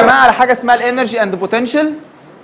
جماعه على حاجه اسمها الانرجي اند بوتنشال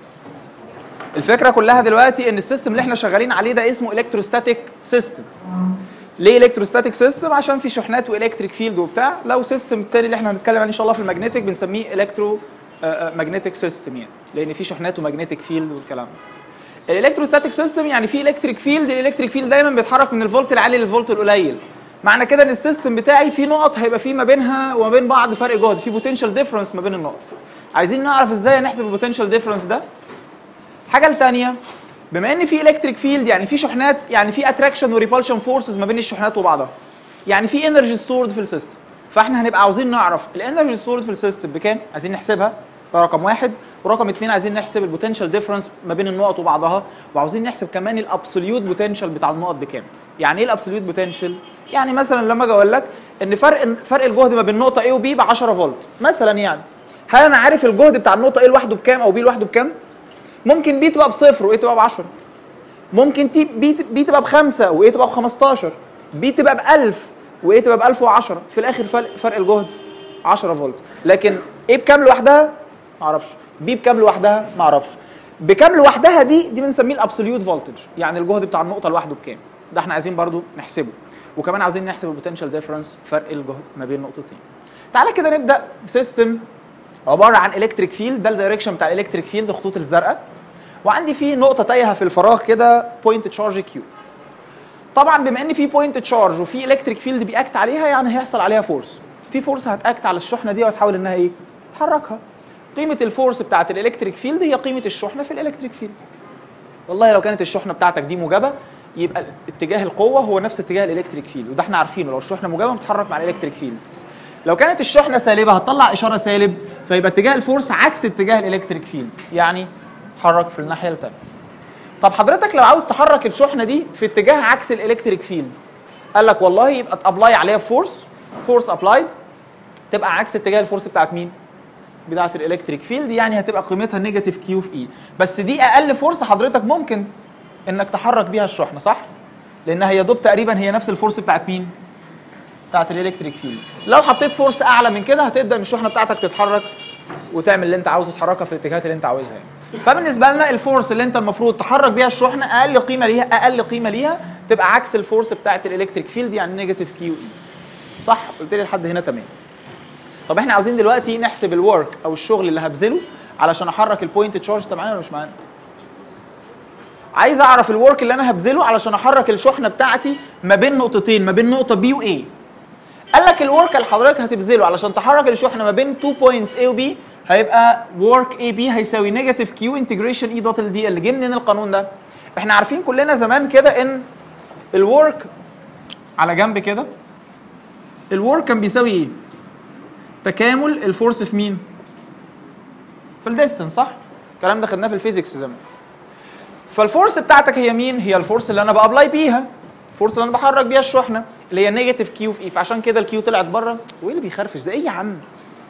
الفكره كلها دلوقتي ان السيستم اللي احنا شغالين عليه ده اسمه الكتروستاتيك سيستم ليه الكتروستاتيك سيستم عشان في شحنات والكتريك فيلد وبتاع لو سيستم التاني اللي احنا هنتكلم عليه ان شاء الله في الماجنتيك بنسميه الكترو ماجنتيك سيستم يعني لان في شحنات وماجنتيك فيلد والكلام ده الالكتروستاتيك سيستم يعني في الكتريك فيلد الالكتريك فيلد دايما بيتحرك من الفولت العالي للفولت القليل معنى كده ان السيستم بتاعي في نقط هيبقى في ما بينها وما بين بعض فرق جهد في بوتنشال ديفرنس ما بين النقط عايزين نعرف ازاي نحسب البوتنشال ديفرنس ده الحاجه الثانيه بما ان في الكتريك فيلد يعني في شحنات يعني في اتراكشن وريبالشن فورسز ما بين الشحنات وبعضها يعني في انرجي ستورد في السيستم فاحنا هنبقى عاوزين نعرف الانرجي ستورد في السيستم بكام عايزين نحسبها ده رقم واحد ورقم اثنين عايزين نحسب البوتنشال ديفرنس ما بين النقط وبعضها وعاوزين نحسب كمان الابسوليوت بوتنشال بتاع النقط بكام يعني ايه الابسوليوت بوتنشال يعني مثلا لما اجي اقول لك ان فرق فرق الجهد ما بين نقطه A وB ب 10 فولت مثلا يعني هل انا عارف الجهد بتاع النقطه A لوحده بكام او B لوحده بكام ممكن B تبقى بصفر وايه تبقى ب 10 ممكن تي بي بي تبقى بخمسه وايه تبقى ب 15 بي تبقى ب 1000 وايه تبقى ب 1010 في الاخر فرق فرق الجهد 10 فولت لكن ايه بكام لوحدها ما اعرفش بي بكام لوحدها ما اعرفش بكام لوحدها دي دي بنسميه الابسوليوت فولتج يعني الجهد بتاع النقطه لوحده بكام ده احنا عايزين برضو نحسبه وكمان عاوزين نحسب البوتنشال ديفرنس فرق الجهد ما بين نقطتين تعالى كده نبدا بسيستم عباره عن الكتريك فيلد ده الدايركشن بتاع الالكتريك فيلد الخطوط الزرقاء وعندي فيه نقطه تايهه في الفراغ كده بوينت تشارج كيو طبعا بما ان في بوينت تشارج وفي الكتريك فيلد بيأكت عليها يعني هيحصل عليها فورس في فورس هتأكت على الشحنه دي وهتحاول انها ايه تحركها قيمه الفورس بتاعت الالكتريك فيلد هي قيمه الشحنه في الالكتريك فيلد والله لو كانت الشحنه بتاعتك دي موجبه يبقى اتجاه القوه هو نفس اتجاه الالكتريك فيلد وده احنا عارفينه لو الشحنه موجبه بتتحرك مع الالكتريك فيلد لو كانت الشحنه سالبه هتطلع اشاره سالب فيبقى اتجاه الفورس عكس اتجاه الالكتريك فيلد يعني تحرك في الناحيه الثانيه طب حضرتك لو عاوز تحرك الشحنه دي في اتجاه عكس الالكتريك فيلد قال لك والله يبقى تابلاي عليها فورس فورس ابلايد تبقى عكس اتجاه الفورس بتاعت مين بتاعت الالكتريك فيلد يعني هتبقى قيمتها نيجاتيف كيو في اي بس دي اقل فورس حضرتك ممكن انك تحرك بيها الشحنه صح لانها هي دوب تقريبا هي نفس الفورس بتاعت مين بتاعت الالكتريك فيلد لو حطيت فورس اعلى من كده هتبدا ان الشحنه بتاعتك تتحرك وتعمل اللي انت عاوزه تحركها في الاتجاهات اللي انت عاوزها يعني. فبالنسبه لنا الفورس اللي انت المفروض تحرك بيها الشحنه اقل قيمه ليها اقل قيمه ليها تبقى عكس الفورس بتاعت الالكتريك فيلد يعني نيجاتيف كيو اي صح قلت لي لحد هنا تمام طب احنا عاوزين دلوقتي نحسب الورك او الشغل اللي هبذله علشان احرك البوينت تشارج طب معانا ولا مش معانا عايز اعرف الورك اللي انا هبذله علشان احرك الشحنه بتاعتي ما بين نقطتين ما بين نقطه بي واي قال لك الورك اللي حضرتك هتبذله علشان تحرك الشحنه ما بين 2 بوينتس A و B هيبقى ورك اي بي هيساوي نيجاتيف كيو انتجريشن اي دوت ال دي اللي جه منين القانون ده؟ احنا عارفين كلنا زمان كده ان الورك على جنب كده الورك كان بيساوي ايه؟ تكامل الفورس في مين؟ في الديستنس صح؟ الكلام ده خدناه في الفيزيكس زمان فالفورس بتاعتك هي مين؟ هي الفورس اللي انا بابلاي بيها الفورس اللي انا بحرك بيها الشحنه اللي هي نيجاتيف كيو في اي فعشان كده الكيو طلعت بره وايه اللي بيخرفش ده ايه يا عم؟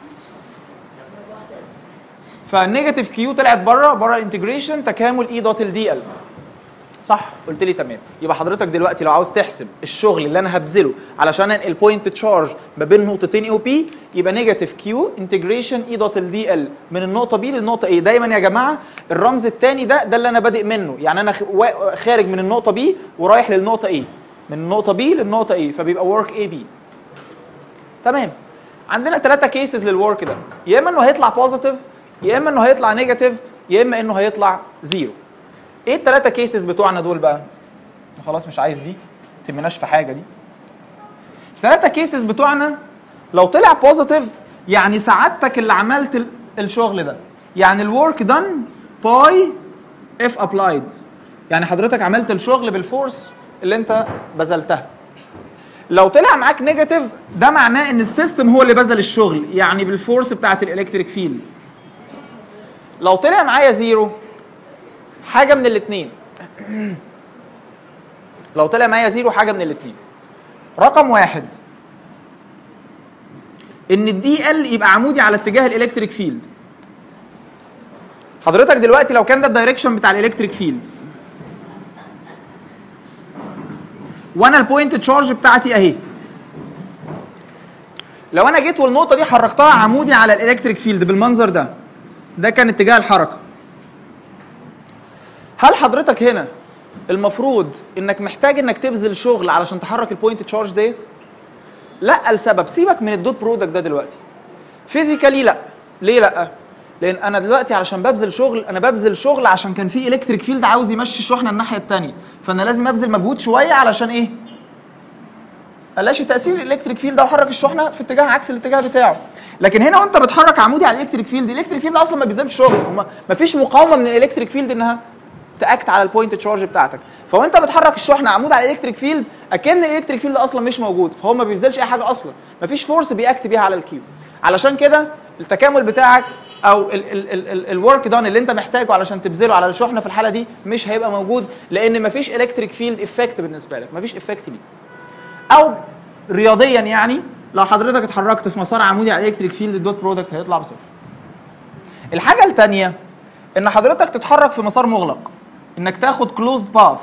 فالنيجاتيف كيو طلعت بره بره الانتجريشن تكامل اي دوت الدي ال صح قلت لي تمام يبقى حضرتك دلوقتي لو عاوز تحسب الشغل اللي انا هبذله علشان انقل بوينت تشارج ما بين نقطتين اي وبي يبقى نيجاتيف كيو انتجريشن اي دوت الدي ال من النقطه بي للنقطه ايه دايما يا جماعه الرمز الثاني ده ده اللي انا بادئ منه يعني انا خارج من النقطه بي ورايح للنقطه ايه من النقطه بي للنقطه ايه فبيبقى ورك اي بي تمام عندنا ثلاثه كيسز للورك ده يا اما انه هيطلع بوزيتيف يا اما انه هيطلع نيجاتيف يا اما انه هيطلع زيرو ايه الثلاثه كيسز بتوعنا دول بقى خلاص مش عايز دي تهمناش في حاجه دي الثلاثه كيسز بتوعنا لو طلع بوزيتيف يعني سعادتك اللي عملت الشغل ده يعني الورك دان باي اف ابلايد يعني حضرتك عملت الشغل بالفورس اللي انت بذلتها لو طلع معاك نيجاتيف ده معناه ان السيستم هو اللي بذل الشغل يعني بالفورس بتاعت الالكتريك فيلد لو طلع معايا زيرو حاجه من الاثنين لو طلع معايا زيرو حاجه من الاثنين رقم واحد ان الدي ال يبقى عمودي على اتجاه الالكتريك فيلد حضرتك دلوقتي لو كان ده الدايركشن بتاع الالكتريك فيلد وانا البوينت تشارج بتاعتي اهي لو انا جيت والنقطه دي حركتها عمودي على الالكتريك فيلد بالمنظر ده ده كان اتجاه الحركه هل حضرتك هنا المفروض انك محتاج انك تبذل شغل علشان تحرك البوينت تشارج ديت لا لسبب سيبك من الدوت برودكت ده دلوقتي فيزيكالي لا ليه لا لان انا دلوقتي علشان ببذل شغل انا ببذل شغل عشان كان في الكتريك فيلد عاوز يمشي الشحنه الناحيه الثانيه فانا لازم ابذل مجهود شويه علشان ايه الاقي تاثير الالكتريك فيلد ده وحرك الشحنه في اتجاه عكس الاتجاه بتاعه لكن هنا وانت بتحرك عمودي على الالكتريك فيلد الالكتريك فيلد اصلا ما بيبذلش شغل ما فيش مقاومه من الالكتريك فيلد انها تاكت على البوينت تشارج بتاعتك فوانت بتحرك الشحنه عمود على الالكتريك فيلد اكن الالكتريك فيلد اصلا مش موجود فهو ما بيبذلش اي حاجه اصلا ما فيش فورس بياكت بيها على الكيو علشان كده التكامل بتاعك او الورك دان اللي انت محتاجه علشان تبذله على الشحنه في الحاله دي مش هيبقى موجود لان ما فيش الكتريك فيلد افكت بالنسبه لك ما فيش افكت ليه او رياضيا يعني لو حضرتك اتحركت في مسار عمودي على الالكتريك فيلد الدوت برودكت هيطلع بصفر الحاجه الثانيه ان حضرتك تتحرك في مسار مغلق انك تاخد كلوزد باث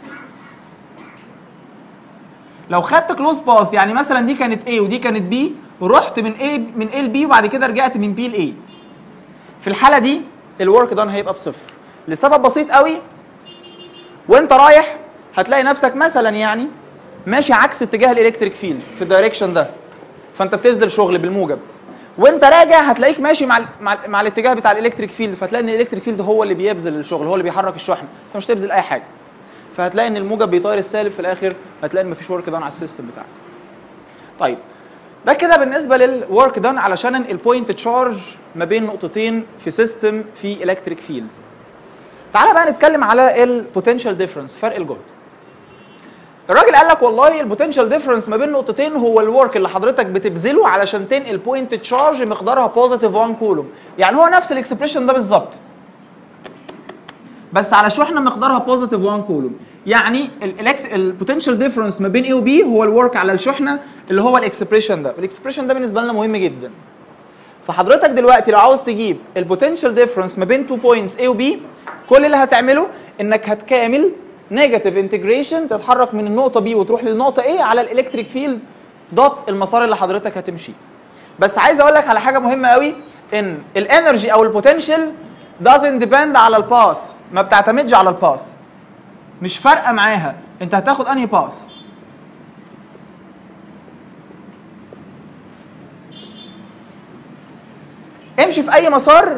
لو خدت كلوز باث يعني مثلا دي كانت A ودي كانت B ورحت من A من A ل B وبعد كده رجعت من B ل A في الحاله دي الورك دان هيبقى بصفر لسبب بسيط قوي وانت رايح هتلاقي نفسك مثلا يعني ماشي عكس اتجاه الالكتريك فيلد في الدايركشن ده فانت بتبذل شغل بالموجب وانت راجع هتلاقيك ماشي مع ال مع, ال مع الاتجاه بتاع الالكتريك فيلد فهتلاقي ان الالكتريك فيلد هو اللي بيبذل الشغل هو اللي بيحرك الشحنه انت مش تبذل اي حاجه فهتلاقي ان الموجب بيطير السالب في الاخر هتلاقي ان مفيش ورك دان على السيستم بتاعك طيب ده كده بالنسبه للورك دان علشان البوينت تشارج ما بين نقطتين في سيستم في الكتريك فيلد تعالى بقى نتكلم على البوتنشال ديفرنس فرق الجهد الراجل قال لك والله البوتنشال ديفرنس ما بين نقطتين هو الورك اللي حضرتك بتبذله علشان تنقل بوينت تشارج مقدارها بوزيتيف 1 كولوم يعني هو نفس الاكسبريشن ده بالظبط بس على شحنه مقدارها بوزيتيف 1 كولوم يعني البوتنشال ديفرنس ما بين A و B هو الورك على الشحنه اللي هو الاكسبريشن ده الاكسبريشن ده بالنسبه لنا مهم جدا فحضرتك دلوقتي لو عاوز تجيب البوتنشال ديفرنس ما بين تو بوينتس A و B كل اللي هتعمله انك هتكامل نيجاتيف انتجريشن تتحرك من النقطه B وتروح للنقطه A على الالكتريك فيلد دوت المسار اللي حضرتك هتمشيه بس عايز اقول لك على حاجه مهمه قوي ان الانرجي او البوتنشال doesn't depend على الباث ما بتعتمدش على الباث مش فارقه معاها انت هتاخد انهي باث امشي في اي مسار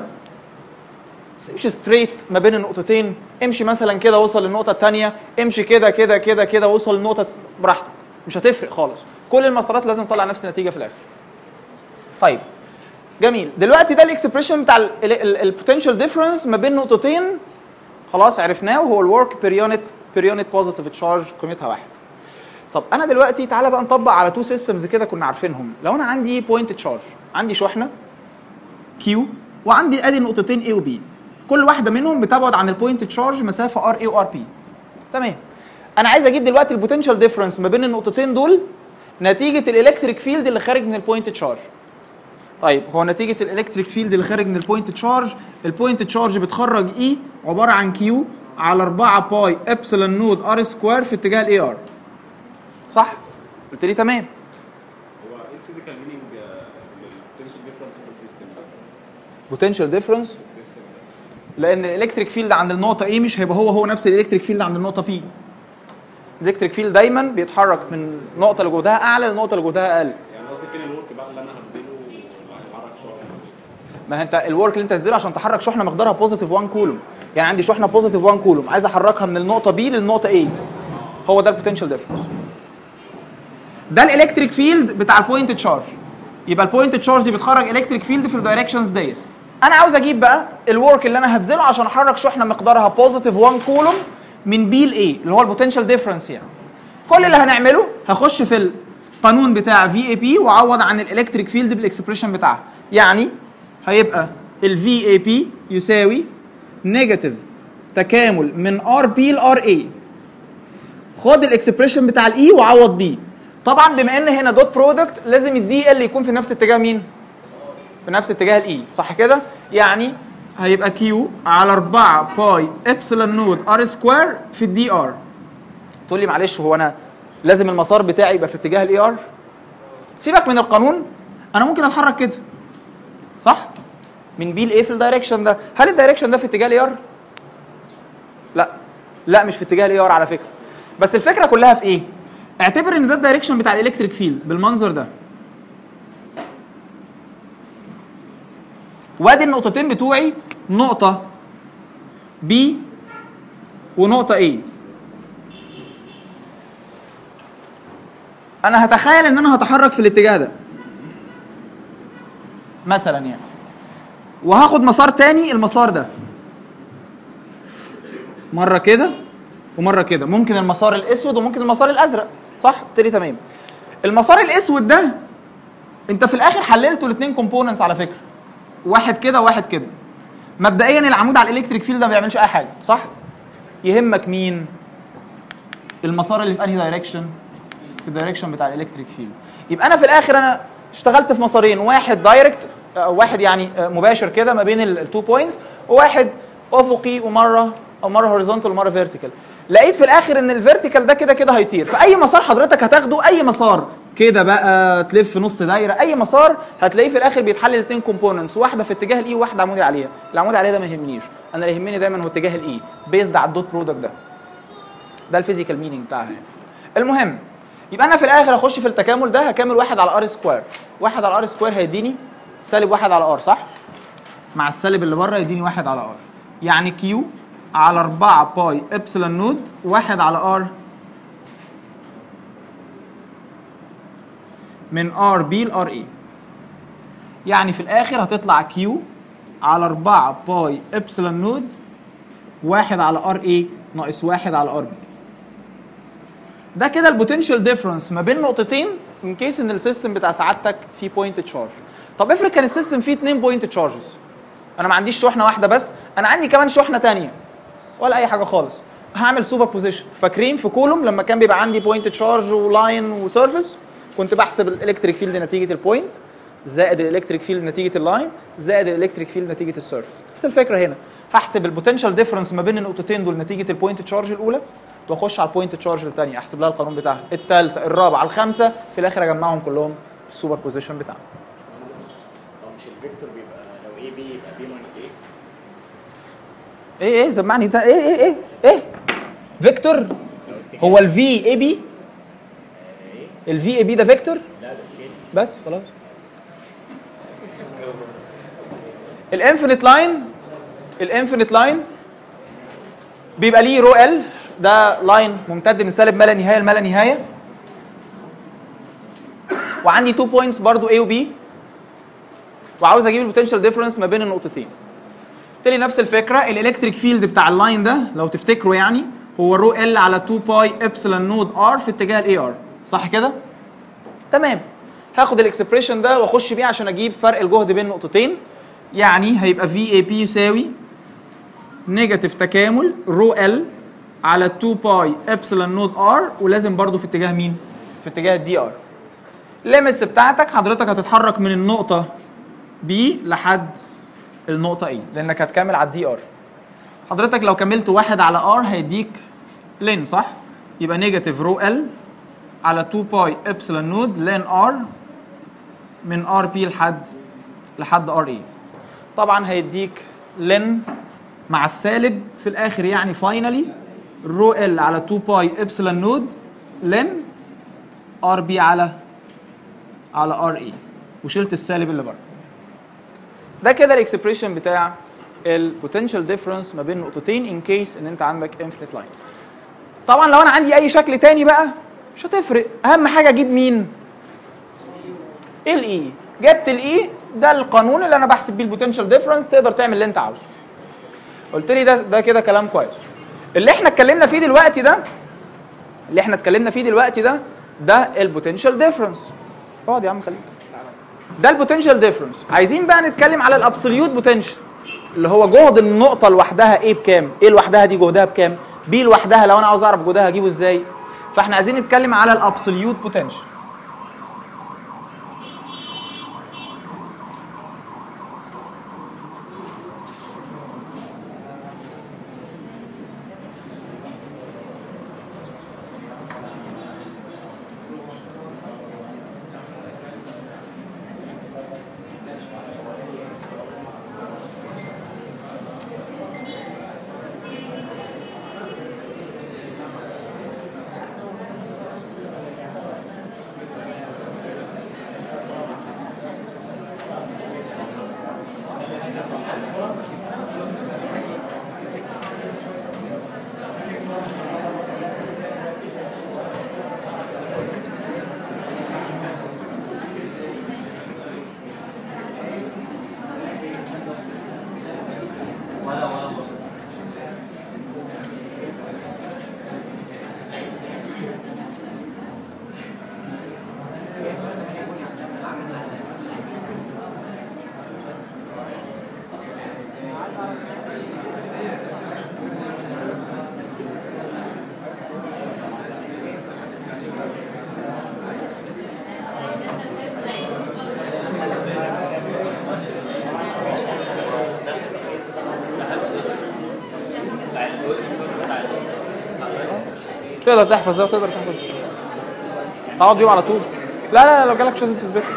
امشي ستريت ما بين النقطتين امشي مثلا كده وصل للنقطه الثانيه امشي كده كده كده كده وصل للنقطه براحتك مش هتفرق خالص كل المسارات لازم تطلع نفس النتيجه في الاخر طيب جميل دلوقتي ده الاكسبريشن بتاع البوتنشال ديفرنس ما بين نقطتين خلاص عرفناه وهو الورك بير يونت بير يونت بوزيتيف تشارج قيمتها واحد طب انا دلوقتي تعالى بقى نطبق على تو سيستمز كده كنا عارفينهم لو انا عندي بوينت تشارج عندي شحنه كيو وعندي ادي نقطتين A و B كل واحده منهم بتبعد عن البوينت تشارج مسافه ار اي وار بي تمام انا عايز اجيب دلوقتي البوتنشال ديفرنس ما بين النقطتين دول نتيجه الالكتريك فيلد اللي خارج من البوينت تشارج طيب هو نتيجه الالكتريك فيلد اللي خارج من البوينت تشارج البوينت تشارج بتخرج اي عباره عن كيو على 4 باي ابسلون نود ار سكوير في اتجاه الاي ار صح قلت لي تمام هو ايه الفيزيكال مينينج للبوتنشال ديفرنس في السيستم ده؟ بوتنشال ديفرنس في السيستم ده لان الالكتريك فيلد عند النقطه A مش هيبقى هو هو نفس الالكتريك فيلد عند النقطه P الالكتريك فيلد دايما بيتحرك من النقطه اللي جهدها اعلى للنقطه اللي جهدها اقل يعني قصدي فين الورك بقى اللي انا هبذله وهحرك شويه ما انت الورك اللي انت تنزله عشان تحرك شحنه مقدارها بوزيتيف 1 كولوم يعني عندي شحنه بوزيتيف 1 كولوم عايز احركها من النقطه B للنقطه A هو ده البوتنشال ديفرنس ده الالكتريك فيلد بتاع البوينت تشارج يبقى البوينت تشارج دي بتخرج الكتريك فيلد في الدايركشنز ديت انا عاوز اجيب بقى الورك اللي انا هبذله عشان احرك شحنه مقدارها بوزيتيف 1 كولوم من بي ل A اللي هو البوتنشال ديفرنس يعني كل اللي هنعمله هخش في القانون بتاع في اي بي واعوض عن الالكتريك فيلد بالاكسبريشن بتاعها يعني هيبقى الفي اي بي يساوي نيجاتيف تكامل من ار بي لار اي خد الاكسبريشن بتاع الاي وعوض بيه طبعا بما ان هنا دوت برودكت لازم الدي ال يكون في نفس اتجاه مين في نفس اتجاه الاي صح كده يعني هيبقى كيو على 4 باي ابسلون نود ار سكوير في الدي ار تقول لي معلش هو انا لازم المسار بتاعي يبقى في اتجاه الاي ار سيبك من القانون انا ممكن اتحرك كده صح من بي لايه في الدايركشن ده هل الدايركشن ده في اتجاه الاي ار لا لا مش في اتجاه الاي ار على فكره بس الفكره كلها في ايه اعتبر ان ده الدايركشن بتاع الالكتريك فيلد بالمنظر ده وادي النقطتين بتوعي نقطه B ونقطه A انا هتخيل ان انا هتحرك في الاتجاه ده مثلا يعني وهاخد مسار تاني المسار ده مره كده ومره كده ممكن المسار الاسود وممكن المسار الازرق صح ابتدي تمام المسار الاسود ده انت في الاخر حللته الاثنين كومبوننتس على فكره واحد كده وواحد كده مبدئيا العمود على الالكتريك فيلد ده ما بيعملش اي حاجه صح يهمك مين المسار اللي في انهي دايركشن في الدايركشن بتاع الالكتريك فيلد يبقى انا في الاخر انا اشتغلت في مسارين واحد دايركت واحد يعني آه، مباشر كده ما بين التو بوينتس وواحد افقي ومره او مره هوريزونتال ومره فيرتيكال لقيت في الاخر ان الفيرتيكال ده كده كده هيطير فاي مسار حضرتك هتاخده اي مسار كده بقى تلف نص دايره اي مسار هتلاقيه في الاخر بيتحلل الاثنين كومبوننتس واحده في اتجاه الاي وواحده عمودي عليها العمودي عليها ده ما يهمنيش انا اللي يهمني دايما هو اتجاه الاي بيزد على الدوت برودكت ده ده الفيزيكال مينينج بتاعها يعني المهم يبقى انا في الاخر اخش في التكامل ده هكامل واحد على ار سكوير واحد على ار سكوير هيديني سالب واحد على ار صح مع السالب اللي بره يديني واحد على ار يعني كيو على 4 باي ابسلون نود واحد على ار من ار بي لار اي يعني في الاخر هتطلع كيو على 4 باي ابسلون نود واحد على ار اي ناقص واحد على ار بي ده كده البوتنشال ديفرنس ما بين نقطتين ان كيس ان السيستم بتاع سعادتك فيه بوينت تشارج طب افرض كان السيستم فيه اتنين بوينت تشارجز انا ما عنديش شحنه واحده بس انا عندي كمان شحنه تانية ولا اي حاجه خالص هعمل سوبر بوزيشن فاكرين في كولوم لما كان بيبقى عندي بوينت تشارج ولاين وسيرفيس كنت بحسب الالكتريك فيلد نتيجه البوينت زائد الالكتريك فيلد نتيجه اللاين زائد الالكتريك فيلد نتيجه السيرفيس نفس الفكره هنا هحسب البوتنشال ديفرنس ما بين النقطتين دول نتيجه البوينت تشارج الاولى واخش على البوينت تشارج الثانيه احسب لها القانون بتاعها الثالثه الرابعه الخامسه في الاخر اجمعهم كلهم السوبر بوزيشن بتاعهم هو مش الفيكتور بيبقى لو اي بي يبقى بي ماينس ايه ايه ايه سمعني ده ايه ايه ايه ايه فيكتور هو الفي اي بي الفي اي بي ده فيكتور لا ده سكيل بس خلاص الانفينيت لاين الانفينيت لاين بيبقى ليه رو ال ده لاين ممتد من سالب ما لا نهايه لما لا نهايه وعندي تو بوينتس برضو A و B وعاوز اجيب البوتنشال ديفرنس ما بين النقطتين قلت لي نفس الفكره الالكتريك فيلد بتاع اللاين ده لو تفتكروا يعني هو رو ال على 2 باي ابسلون نود ار في اتجاه الاي ار صح كده؟ تمام هاخد الاكسبريشن ده واخش بيه عشان اجيب فرق الجهد بين نقطتين يعني هيبقى في اي بي يساوي نيجاتيف تكامل رو ال على 2 باي ابسلون نود ار ولازم برضو في اتجاه مين؟ في اتجاه الدي ار الليميتس بتاعتك حضرتك هتتحرك من النقطة B لحد النقطة A لأنك هتكمل على الدي ار حضرتك لو كملت واحد على ار هيديك لين صح؟ يبقى نيجاتيف رو ال على 2 باي ابسلون نود لين ار من ار بي لحد لحد ار اي طبعا هيديك لين مع السالب في الاخر يعني فاينلي رو ال على 2 باي ابسلون نود لين ار بي على على ار اي وشلت السالب اللي بره ده كده الاكسبريشن بتاع البوتنشال ديفرنس ما بين نقطتين ان كيس ان انت عندك انفينيت لاين طبعا لو انا عندي اي شكل تاني بقى مش هتفرق اهم حاجه اجيب مين الاي جبت الاي ده القانون اللي انا بحسب بيه البوتنشال ديفرنس تقدر تعمل اللي انت عاوزه قلت لي ده ده كده كلام كويس اللي احنا اتكلمنا فيه دلوقتي ده اللي احنا اتكلمنا فيه دلوقتي ده ده البوتنشال ديفرنس اقعد يا عم خليك ده البوتنشال ديفرنس عايزين بقى نتكلم على الابسوليوت بوتنشال اللي هو جهد النقطه لوحدها ايه بكام ايه لوحدها دي جهدها بكام بي لوحدها لو انا عاوز اعرف جهدها هجيبه ازاي فاحنا عايزين نتكلم على الابسوليوت بوتنشال تقدر تحفظ ده وتقدر تحفظ ده. تقعد يوم على طول لا لا لا لو جالك مش لازم تثبته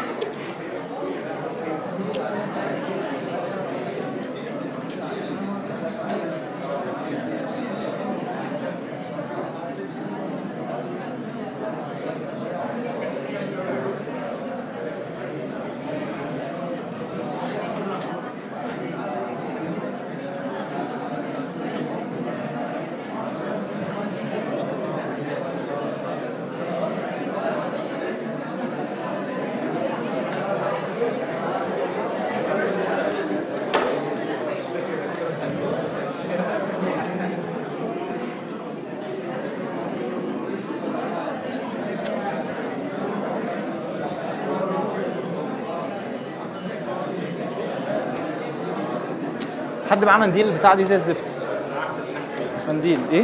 حد معاه منديل البتاع دي زي الزفت منديل ايه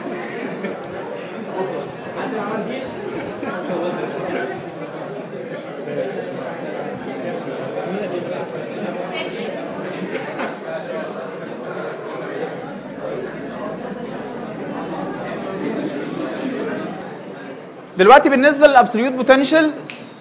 دلوقتي بالنسبه للابسوليوت بوتنشال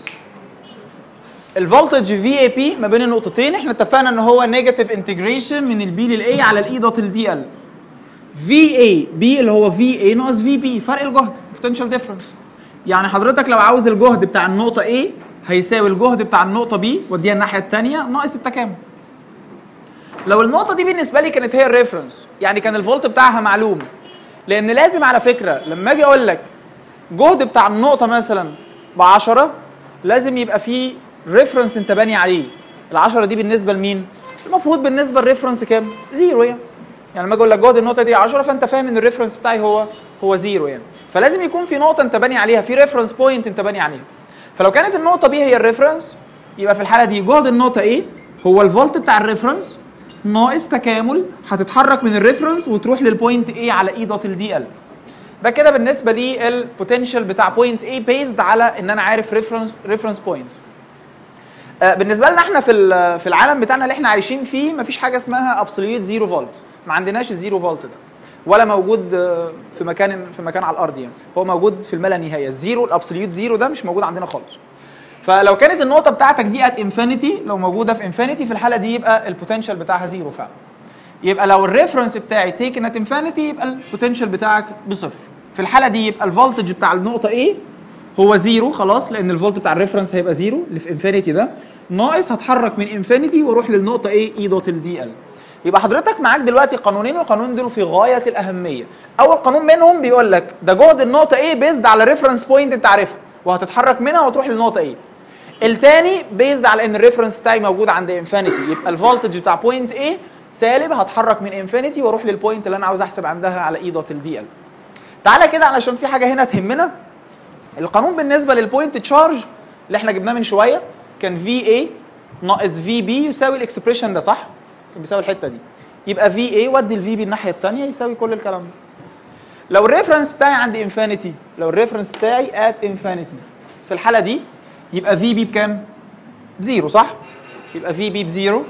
الفولتج في اي بي ما بين النقطتين احنا اتفقنا ان هو نيجاتيف انتجريشن من البي للاي على الاي دوت الدي ال في اي بي اللي هو في اي ناقص في بي فرق الجهد بوتنشال ديفرنس يعني حضرتك لو عاوز الجهد بتاع النقطه A هيساوي الجهد بتاع النقطه B وديها الناحيه الثانيه ناقص التكامل لو النقطه دي بالنسبه لي كانت هي الريفرنس يعني كان الفولت بتاعها معلوم لان لازم على فكره لما اجي اقول لك جهد بتاع النقطه مثلا ب 10 لازم يبقى فيه ريفرنس انت باني عليه ال 10 دي بالنسبه لمين المفروض بالنسبه للريفرنس كام زيرو يعني يعني لما اجي اقول لك جهد النقطه دي 10 فانت فاهم ان الريفرنس بتاعي هو هو زيرو يعني فلازم يكون في نقطه انت باني عليها في ريفرنس بوينت انت باني عليها فلو كانت النقطه بي هي الريفرنس يبقى في الحاله دي جهد النقطه ايه هو الفولت بتاع الريفرنس ناقص تكامل هتتحرك من الريفرنس وتروح للبوينت ايه على اي دوت الدي ال ده كده بالنسبه لي البوتنشال بتاع بوينت ايه بيزد على ان انا عارف ريفرنس ريفرنس بوينت آه، بالنسبه لنا احنا في ال- في العالم بتاعنا اللي احنا عايشين فيه مفيش حاجه اسمها ابسوليوت زيرو فولت ما عندناش الزيرو فولت ده ولا موجود آه، في مكان في مكان على الارض يعني هو موجود في الما لا نهايه الزيرو الابسوليوت زيرو ده مش موجود عندنا خالص فلو كانت النقطه بتاعتك دي ات انفينيتي لو موجوده في انفينيتي في الحاله دي يبقى البوتنشال بتاعها زيرو فعلا يبقى لو الريفرنس بتاعي تيكن ات انفينيتي يبقى البوتنشال بتاعك بصفر في الحاله دي يبقى الفولتج بتاع النقطه ايه هو زيرو خلاص لان الفولت بتاع الريفرنس هيبقى زيرو اللي في انفينيتي ده ناقص هتحرك من انفينيتي واروح للنقطه ايه اي دوت الدي ال يبقى حضرتك معاك دلوقتي قانونين والقانونين دول في غايه الاهميه اول قانون منهم بيقول لك ده جهد النقطه ايه بيزد على ريفرنس بوينت انت عارفها وهتتحرك منها وتروح للنقطه ايه التاني بيزد على ان الريفرنس بتاعي موجود عند انفينيتي يبقى الفولتج بتاع بوينت ايه سالب هتحرك من انفينيتي واروح للبوينت اللي انا عاوز احسب عندها على اي دوت الدي ال تعالى كده علشان في حاجه هنا تهمنا القانون بالنسبه للبوينت تشارج اللي احنا جبناه من شويه كان في اي ناقص في بي يساوي الاكسبريشن ده صح؟ كان بيساوي الحته دي يبقى في اي ودي الفي بي الناحيه الثانيه يساوي كل الكلام ده لو الريفرنس بتاعي عند انفينيتي لو الريفرنس بتاعي ات انفينيتي في الحاله دي يبقى في بي بكام؟ بزيرو صح؟ يبقى في بي بزيرو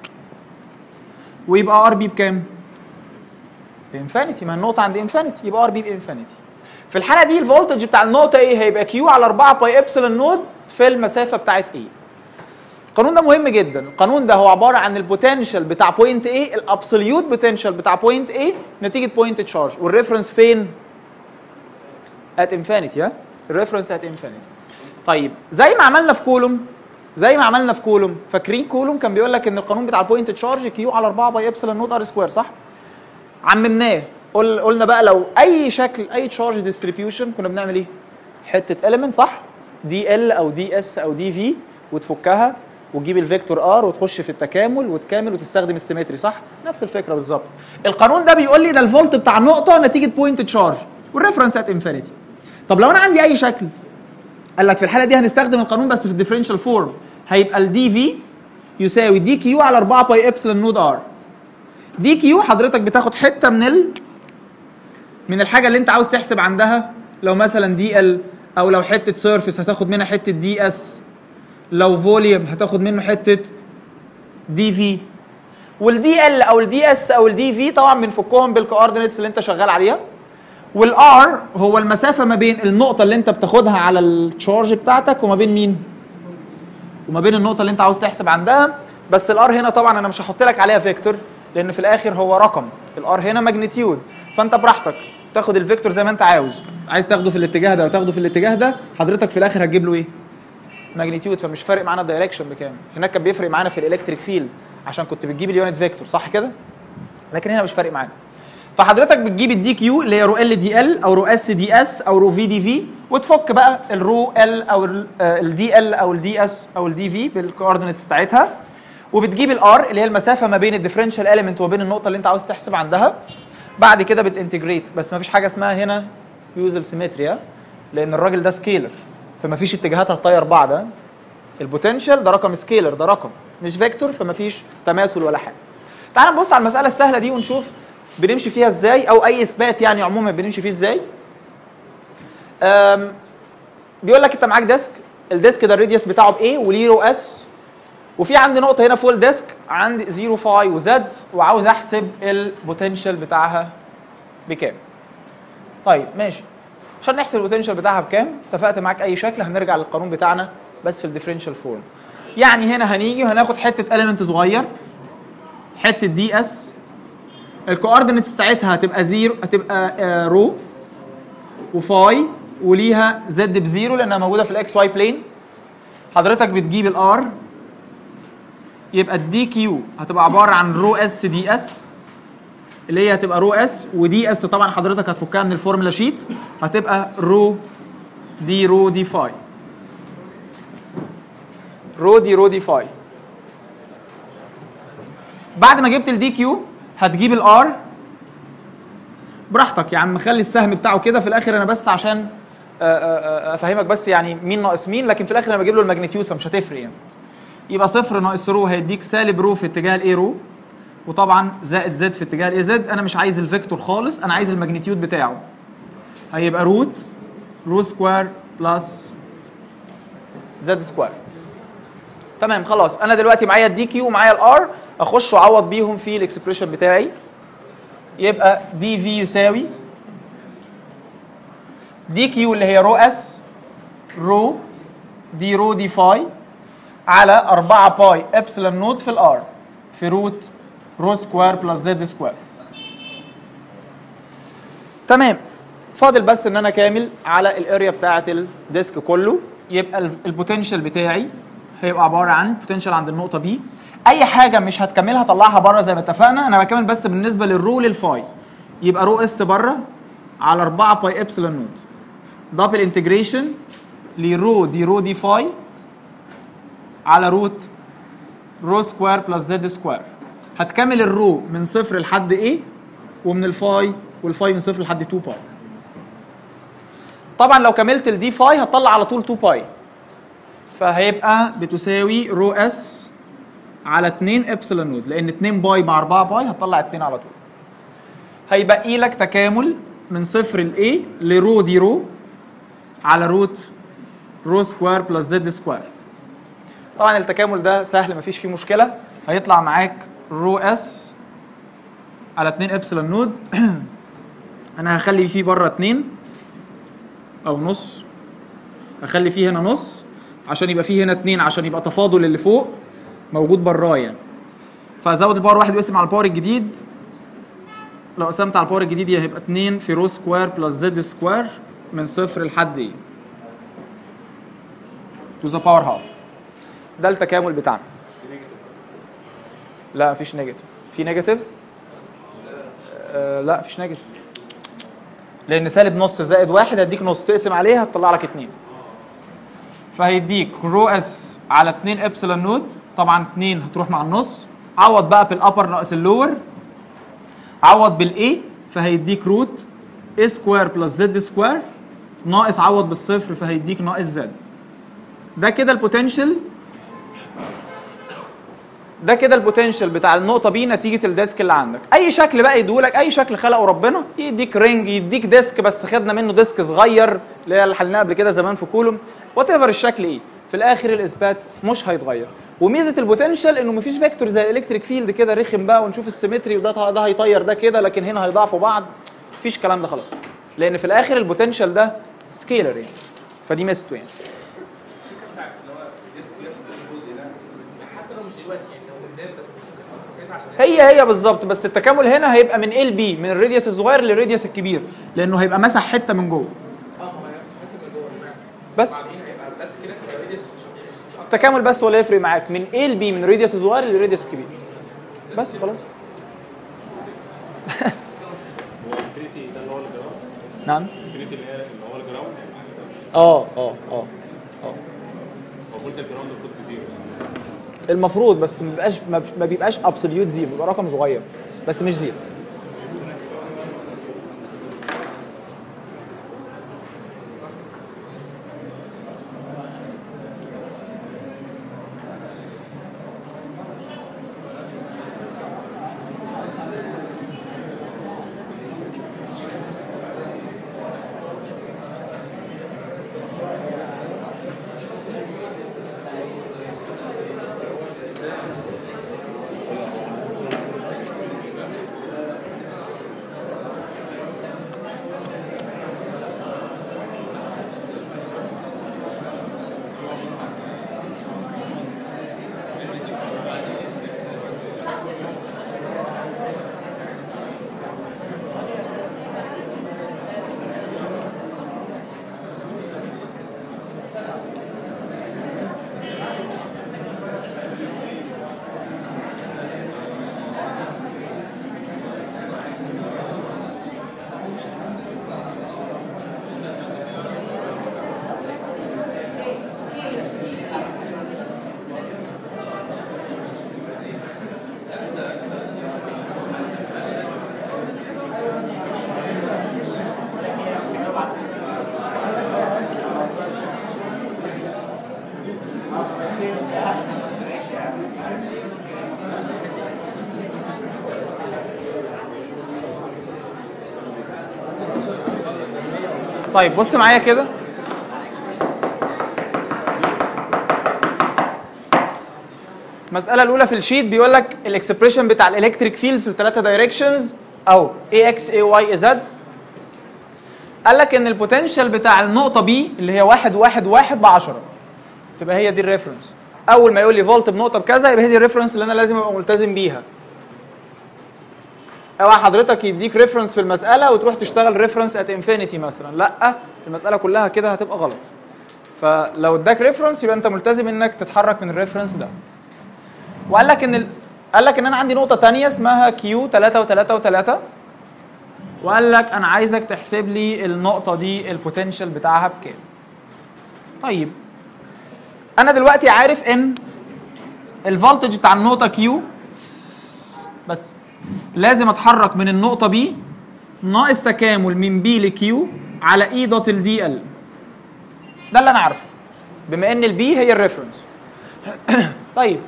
ويبقى ار بي بكام؟ بانفينيتي ما النقطه عند انفينيتي يبقى ار بي بانفينيتي في الحاله دي الفولتج بتاع النقطه ايه هيبقى كيو على 4 باي ابسلون نود في المسافه بتاعت ايه القانون ده مهم جدا القانون ده هو عباره عن البوتنشال بتاع بوينت ايه الابسوليوت بوتنشال بتاع بوينت ايه نتيجه بوينت تشارج والريفرنس فين ات انفينيتي ها الريفرنس ات انفينيتي طيب زي ما عملنا في كولوم زي ما عملنا في كولوم فاكرين كولوم كان بيقول لك ان القانون بتاع البوينت تشارج كيو على 4 باي ابسلون نود ار سكوير صح عممناه قل قلنا بقى لو اي شكل اي تشارج ديستريبيوشن كنا بنعمل ايه حته اليمنت صح دي ال او دي اس او دي في وتفكها وتجيب الفيكتور ار وتخش في التكامل وتكامل وتستخدم السيمتري صح نفس الفكره بالظبط القانون ده بيقول لي ده الفولت بتاع النقطه نتيجه بوينت تشارج والريفرنس ات انفينيتي طب لو انا عندي اي شكل قال لك في الحاله دي هنستخدم القانون بس في الديفرنشال فورم هيبقى الدي في يساوي دي كيو على 4 باي ابسلون نود ار دي كيو حضرتك بتاخد حته من ال من الحاجه اللي انت عاوز تحسب عندها لو مثلا دي ال او لو حته سيرفيس هتاخد منها حته دي اس لو فوليوم هتاخد منه حته دي في والدي ال او الدي اس او الدي في طبعا بنفكهم بالكوردينيتس اللي انت شغال عليها والار هو المسافه ما بين النقطه اللي انت بتاخدها على التشارج بتاعتك وما بين مين وما بين النقطه اللي انت عاوز تحسب عندها بس الار هنا طبعا انا مش هحط لك عليها فيكتور لان في الاخر هو رقم الار هنا ماجنتيود فانت براحتك تاخد الفيكتور زي ما انت عاوز عايز تاخده في الاتجاه ده وتاخده في الاتجاه ده حضرتك في الاخر هتجيب له ايه ماجنتيود فمش فارق معانا الدايركشن بكام هناك كان بيفرق معانا في الالكتريك فيلد عشان كنت بتجيب اليونت فيكتور صح كده لكن هنا مش فارق معانا فحضرتك بتجيب الدي كيو اللي هي رو ال دي ال او رو اس دي اس او رو في دي في وتفك بقى الرو ال او الدي ال او الدي اس او الدي في بالكوردينيتس بتاعتها وبتجيب الار اللي هي المسافه ما بين الديفرنشال اليمنت وما بين النقطه اللي انت عاوز تحسب عندها بعد كده بتنتجريت بس ما فيش حاجه اسمها هنا يوزل سيمتريا لان الراجل ده سكيلر فما فيش اتجاهات هتطير بعض ها؟ البوتنشال ده رقم سكيلر ده رقم مش فيكتور فما فيش تماثل ولا حاجه تعال نبص على المساله السهله دي ونشوف بنمشي فيها ازاي او اي اثبات يعني عموما بنمشي فيه ازاي أم، بيقول لك انت معاك ديسك الديسك ده الراديوس بتاعه بايه وليه رو اس وفي عندي نقطه هنا فوق الديسك عندي 0 فاي وزد وعاوز احسب البوتنشال بتاعها بكام طيب ماشي عشان نحسب البوتنشال بتاعها بكام اتفقت معاك اي شكل هنرجع للقانون بتاعنا بس في الديفرنشال فورم يعني هنا هنيجي وهناخد حته اليمنت صغير حته دي اس الكوردينتس بتاعتها هتبقى زيرو هتبقى آه رو وفاي وليها زد بزيرو لانها موجوده في الاكس واي بلين حضرتك بتجيب الار يبقى الدي كيو هتبقى عباره عن رو اس دي اس اللي هي هتبقى رو اس ودي اس طبعا حضرتك هتفكها من الفورمولا شيت هتبقى رو دي رو دي فاي رو دي رو دي فاي بعد ما جبت الدي كيو هتجيب الار براحتك يا عم خلي السهم بتاعه كده في الاخر انا بس عشان آه، آه، آه، افهمك بس يعني مين ناقص مين لكن في الاخر انا بجيب له الماجنتيود فمش هتفرق يعني يبقى صفر ناقص رو هيديك سالب رو في اتجاه الاي رو وطبعا زائد زد في اتجاه الاي زد انا مش عايز الفيكتور خالص انا عايز الماجنتيود بتاعه هيبقى روت رو سكوير بلس زد سكوير تمام خلاص انا دلوقتي معايا الدي كيو ومعايا الار اخش واعوض بيهم في الاكسبريشن بتاعي يبقى دي في يساوي دي كيو اللي هي رو اس رو دي رو دي فاي على 4 باي ابسلون نوت في الار في روت رو سكوير بلس زد سكوير تمام فاضل بس ان انا كامل على الاريا بتاعه الديسك كله يبقى ال- البوتنشال بتاعي هيبقى عباره عن بوتنشال عند النقطه بي اي حاجه مش هتكملها طلعها بره زي ما اتفقنا انا بكمل بس بالنسبه للرو للفاي يبقى رو اس بره على 4 باي ابسلون نوت دبل انتجريشن لرو دي رو دي فاي على روت رو سكوير بلس زد سكوير هتكمل الرو من صفر لحد ايه ومن الفاي والفاي من صفر لحد 2 باي طبعا لو كملت الدي فاي هتطلع على طول 2 باي فهيبقى بتساوي رو اس على 2 ابسلون نود لان 2 باي مع 4 باي هتطلع 2 على طول هيبقى لك تكامل من صفر ل A لرو دي رو على روت رو سكوير بلس زد سكوير طبعا التكامل ده سهل مفيش فيه مشكله هيطلع معاك رو اس على 2 ابسلون نود انا هخلي فيه بره 2 او نص هخلي فيه هنا نص عشان يبقى فيه هنا 2 عشان يبقى تفاضل اللي فوق موجود براه يعني فازود الباور واحد واسم على الباور الجديد لو قسمت على الباور الجديد هيبقى 2 في رو سكوير بلس زد سكوير من صفر لحد ايه تو ذا باور هاف ده التكامل بتاعنا لا مفيش نيجاتيف في نيجاتيف آه لا مفيش نيجاتيف لان سالب نص زائد واحد هيديك نص تقسم عليها هتطلع لك اتنين فهيديك رو اس على 2 ابسلون نود طبعا 2 هتروح مع النص عوض بقى بالابر ناقص اللور عوض بالاي فهيديك روت a سكوير بلس زد سكوير ناقص عوض بالصفر فهيديك ناقص زد ده كده البوتنشال ده كده البوتنشال بتاع النقطه بي نتيجه الديسك اللي عندك اي شكل بقى يديهولك اي شكل خلقه ربنا يديك رينج يديك ديسك بس خدنا منه ديسك صغير اللي هي اللي حلناه قبل كده زمان في كولوم وات ايفر الشكل ايه في الاخر الاثبات مش هيتغير وميزه البوتنشال انه مفيش فيكتور زي الالكتريك فيلد كده رخم بقى ونشوف السيمتري وده ده هيطير ده كده لكن هنا هيضاعفوا بعض مفيش الكلام ده خلاص لان في الاخر البوتنشال ده سكيلر يعني فدي ميزته يعني هي هي بالظبط بس التكامل هنا هيبقى من ال بي من الراديوس الصغير للراديوس الكبير لانه هيبقى مسح حته من جوه بس التكامل بس ولا يفرق معاك من ال بي من الراديوس الصغير للراديوس الكبير بس خلاص بس هو الانفينيتي ده اللي هو الجراوند نعم الانفينيتي اللي هي اللي هو الجراوند اه اه اه اه المفروض ده الجراوند المفروض بزيرو المفروض بس ما بيبقاش ما ما بيبقاش ابسوليوت زيرو بيبقى رقم صغير بس مش زيرو طيب بص معايا كده المسألة الأولى في الشيت بيقول لك الإكسبريشن بتاع الإلكتريك فيلد في الثلاثة دايركشنز أو AX AY Z قال لك إن البوتنشال بتاع النقطة B اللي هي واحد واحد واحد ب 10 تبقى هي دي الريفرنس أول ما يقول لي فولت بنقطة بكذا يبقى هي دي الريفرنس اللي أنا لازم أبقى ملتزم بيها اوعى حضرتك يديك ريفرنس في المساله وتروح تشتغل ريفرنس ات انفينيتي مثلا لا المساله كلها كده هتبقى غلط فلو اداك ريفرنس يبقى انت ملتزم انك تتحرك من الريفرنس ده وقال لك ان ال... قال لك ان انا عندي نقطه تانية اسمها كيو 3 و3 و3 وقال لك انا عايزك تحسب لي النقطه دي البوتنشال بتاعها بكام طيب انا دلوقتي عارف ان الفولتج بتاع النقطه كيو بس لازم اتحرك من النقطه بي ناقص تكامل من بي لكيو على اي دوت الدي ال ده اللي انا عارفه بما ان البي هي الريفرنس طيب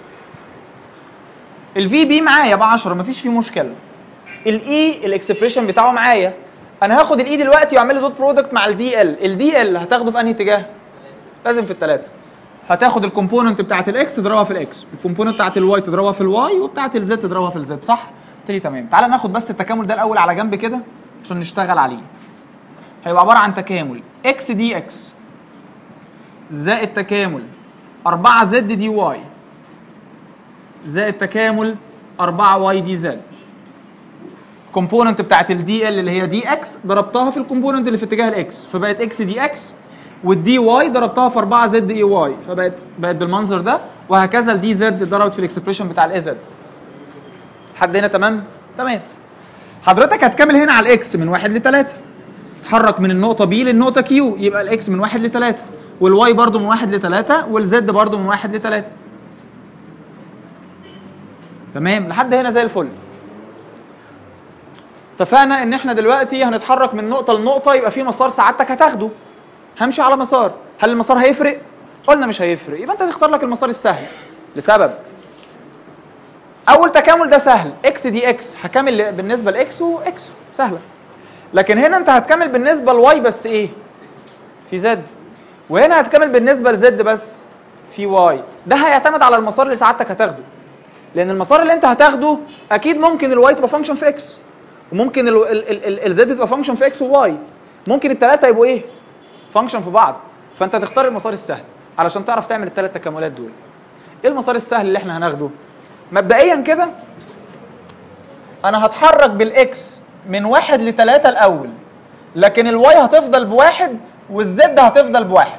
الفي بي معايا ب 10 مفيش فيه مشكله الاي الاكسبريشن بتاعه معايا انا هاخد الاي دلوقتي واعمل له دوت برودكت مع الدي ال الدي ال هتاخده في انهي اتجاه لازم في الثلاثه هتاخد الكومبوننت بتاعت الاكس تضربها في الاكس الكومبوننت بتاعت الواي تضربها في الواي وبتاعت الزد تضربها في الزد صح قلت لي تمام تعالى ناخد بس التكامل ده الاول على جنب كده عشان نشتغل عليه هيبقى عباره عن تكامل اكس دي اكس زائد تكامل 4 زد دي واي زائد تكامل 4 واي دي زد الكومبوننت بتاعت الدي ال اللي هي دي اكس ضربتها في الكومبوننت اللي في اتجاه الاكس فبقت اكس دي اكس والدي واي ضربتها في 4 زد اي واي فبقت بقت بالمنظر ده وهكذا الدي زد ضربت في الاكسبريشن بتاع الاي زد لحد هنا تمام تمام حضرتك هتكمل هنا على الاكس من 1 ل 3 تحرك من النقطه بي للنقطه كيو يبقى الاكس من 1 ل 3 والواي برضو من 1 ل 3 والزد برضو من 1 ل 3 تمام لحد هنا زي الفل اتفقنا ان احنا دلوقتي هنتحرك من نقطه لنقطه يبقى في مسار سعادتك هتاخده همشي على مسار هل المسار هيفرق قلنا مش هيفرق يبقى انت هتختار لك المسار السهل لسبب اول تكامل ده سهل اكس دي اكس هكمل بالنسبه لاكس واكس سهله لكن هنا انت هتكمل بالنسبه لواي بس ايه في زد وهنا هتكمل بالنسبه لزد بس في واي ده هيعتمد على المسار اللي سعادتك هتاخده لان المسار اللي انت هتاخده اكيد ممكن الواي تبقى فانكشن في اكس وممكن الزد تبقى فانكشن في اكس وواي ممكن الثلاثه يبقوا ايه فانكشن في بعض فانت تختار المسار السهل علشان تعرف تعمل الثلاث تكاملات دول ايه المسار السهل اللي احنا هناخده مبدئيا كده انا هتحرك بالاكس من واحد لثلاثة الاول لكن الواي هتفضل بواحد والزد هتفضل بواحد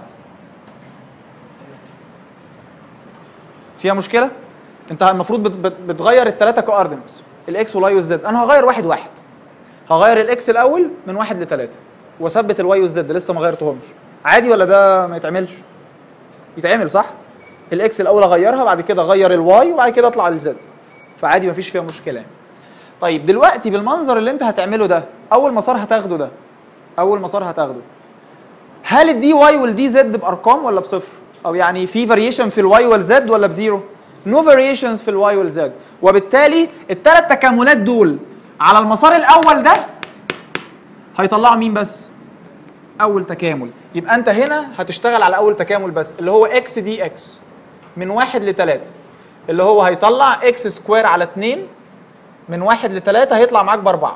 فيها مشكله انت المفروض بت- بت- بتغير الثلاثه كوردينتس الاكس والواي والزد انا هغير واحد واحد هغير الاكس الاول من واحد لثلاثة واثبت الواي والزد لسه ما غيرتهمش عادي ولا ده ما يتعملش يتعمل صح الاكس الاول اغيرها بعد كده اغير الواي وبعد كده اطلع للزد فعادي مفيش فيها مشكله يعني. طيب دلوقتي بالمنظر اللي انت هتعمله ده اول مسار هتاخده ده اول مسار هتاخده هل الدي واي والدي زد بارقام ولا بصفر او يعني في فاريشن في الواي والزد ولا بزيرو نو فاريشنز في الواي والزد وبالتالي الثلاث تكاملات دول على المسار الاول ده هيطلعوا مين بس اول تكامل يبقى انت هنا هتشتغل على اول تكامل بس اللي هو اكس دي اكس من واحد لتلاتة اللي هو هيطلع اكس سكوير على اتنين من واحد لتلاتة هيطلع معاك باربعة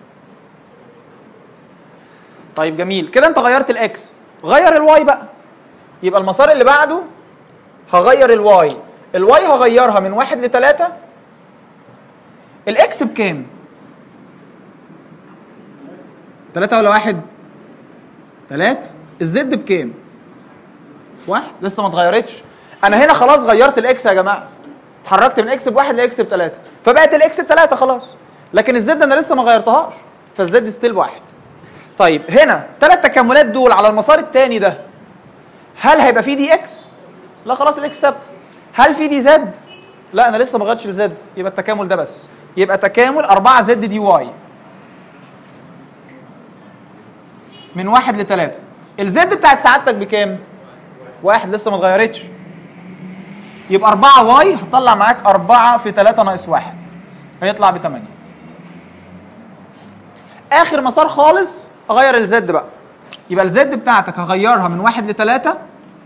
طيب جميل كده انت غيرت الاكس غير الواي بقى يبقى المسار اللي بعده هغير الواي الواي هغيرها من واحد لتلاتة الاكس بكام؟ تلاتة ولا واحد؟ تلات الزد بكام؟ واحد لسه ما اتغيرتش انا هنا خلاص غيرت الاكس يا جماعه اتحركت من اكس بواحد لاكس بتلاته فبقت الاكس بتلاته خلاص لكن الزد انا لسه ما غيرتهاش فالزد ستيل بواحد طيب هنا ثلاث تكاملات دول على المسار الثاني ده هل هيبقى فيه دي اكس؟ لا خلاص الاكس ثابت هل في دي زد؟ لا انا لسه ما غيرتش الزد يبقى التكامل ده بس يبقى تكامل 4 زد دي واي من واحد لثلاثة الزد بتاعت سعادتك بكام؟ واحد لسه ما اتغيرتش يبقى 4 واي هتطلع معاك 4 في 3 ناقص 1 هيطلع ب 8 اخر مسار خالص اغير الزد بقى يبقى الزد بتاعتك هغيرها من 1 ل 3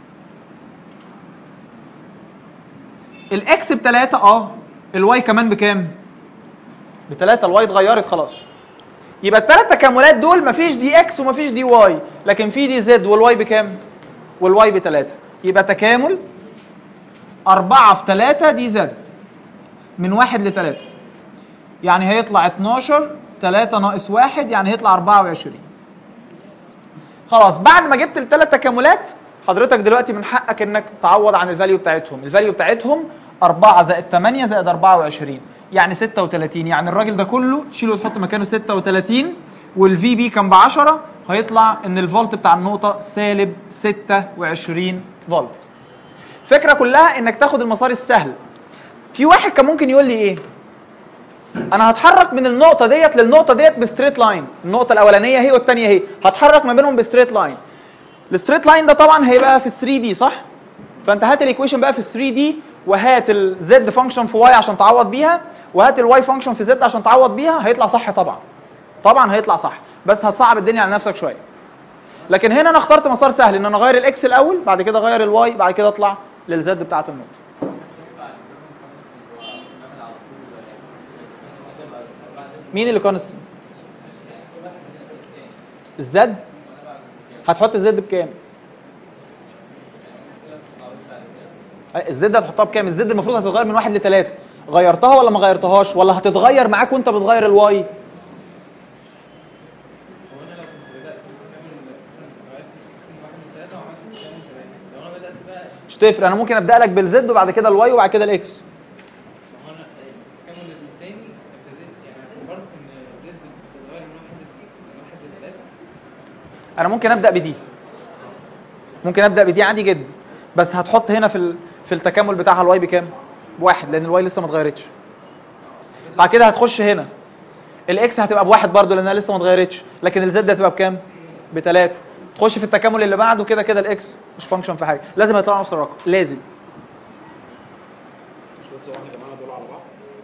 الاكس ب 3 اه الواي كمان بكام؟ ب 3 الواي اتغيرت خلاص يبقى الثلاث تكاملات دول مفيش دي اكس ومفيش دي واي لكن في دي زد والواي بكام؟ والواي بتلاتة يبقى تكامل أربعة في تلاتة دي زد من واحد لتلاتة يعني هيطلع 12 تلاتة ناقص واحد يعني هيطلع 24 خلاص بعد ما جبت الثلاث تكاملات حضرتك دلوقتي من حقك انك تعوض عن الفاليو بتاعتهم الفاليو بتاعتهم 4 زائد 8 زائد 24 يعني 36 يعني الراجل ده كله تشيله وتحط مكانه 36 والفي بي كان ب 10 هيطلع ان الفولت بتاع النقطه سالب 26 فولت الفكره كلها انك تاخد المسار السهل في واحد كان ممكن يقول لي ايه انا هتحرك من النقطه ديت للنقطه ديت بستريت لاين النقطه الاولانيه هي والثانيه هي هتحرك ما بينهم بستريت لاين الستريت لاين ده طبعا هيبقى في 3 دي صح فانت هات الايكويشن بقى في 3 دي وهات الزد فانكشن في واي عشان تعوض بيها وهات الواي فانكشن في زد عشان تعوض بيها هيطلع صح طبعا طبعا هيطلع صح بس هتصعب الدنيا على نفسك شويه لكن هنا انا اخترت مسار سهل ان انا اغير الاكس الاول بعد كده اغير الواي بعد كده اطلع للزد بتاعه النقطه مين اللي كونستنت الزد هتحط الزد بكام الزد هتحطها بكام الزد المفروض هتتغير من واحد لثلاثة غيرتها ولا ما غيرتهاش ولا هتتغير معاك وانت بتغير الواي مش تفرق انا ممكن ابدا لك بالزد وبعد كده الواي وبعد كده الاكس ما هو انا التكامل الثاني ابتديت يعني اعتبرت ان زد بتتغير من واحد لاثنين من واحد لثلاثه انا ممكن ابدا بدي ممكن ابدا بدي عادي جدا بس هتحط هنا في ال... في التكامل بتاعها الواي بكام بواحد لان الواي لسه ما اتغيرتش بعد كده هتخش هنا الاكس هتبقى بواحد برضو لانها لسه ما اتغيرتش لكن الزد هتبقى بكام بثلاثة تخش في التكامل اللي بعده كده كده الاكس مش فانكشن في حاجه لازم يطلعوا نفس الرقم لازم مش بس واحد يا جماعه دول على بعض